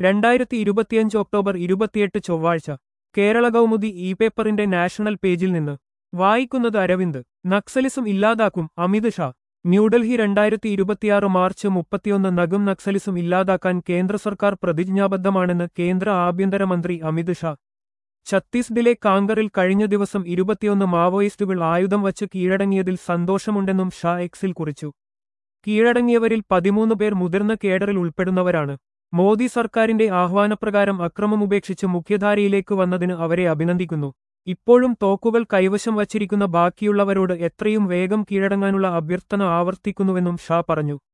രണ്ടായിരത്തി ഇരുപത്തിയഞ്ച് ഒക്ടോബർ ഇരുപത്തിയെട്ട് ചൊവ്വാഴ്ച കേരള കൗമുദി ഇ പേപ്പറിന്റെ നാഷണൽ പേജിൽ നിന്ന് വായിക്കുന്നത് അരവിന്ദ് നക്സലിസം ഇല്ലാതാക്കും അമിത് ഷാ ന്യൂഡൽഹി രണ്ടായിരത്തി ഇരുപത്തിയാറ് മാർച്ച് മുപ്പത്തിയൊന്ന് നഗം നക്സലിസം ഇല്ലാതാക്കാൻ കേന്ദ്ര സർക്കാർ പ്രതിജ്ഞാബദ്ധമാണെന്ന് കേന്ദ്ര ആഭ്യന്തരമന്ത്രി അമിത് ഷാ ഛത്തീസ്ഗഡിലെ കാങ്കറിൽ കഴിഞ്ഞ ദിവസം ഇരുപത്തിയൊന്ന് മാവോയിസ്റ്റുകൾ ആയുധം വച്ച് കീഴടങ്ങിയതിൽ സന്തോഷമുണ്ടെന്നും ഷാ എക്സിൽ കുറിച്ചു കീഴടങ്ങിയവരിൽ പതിമൂന്ന് പേർ മുതിർന്ന കേഡറിൽ ഉൾപ്പെടുന്നവരാണ് മോദി സർക്കാരിന്റെ ആഹ്വാനപ്രകാരം അക്രമമുപേക്ഷിച്ച് മുഖ്യധാരയിലേക്ക് വന്നതിന് അവരെ അഭിനന്ദിക്കുന്നു ഇപ്പോഴും തോക്കുകൾ കൈവശം വച്ചിരിക്കുന്ന ബാക്കിയുള്ളവരോട് എത്രയും വേഗം കീഴടങ്ങാനുള്ള അഭ്യർത്ഥന ആവർത്തിക്കുന്നുവെന്നും ഷാ പറഞ്ഞു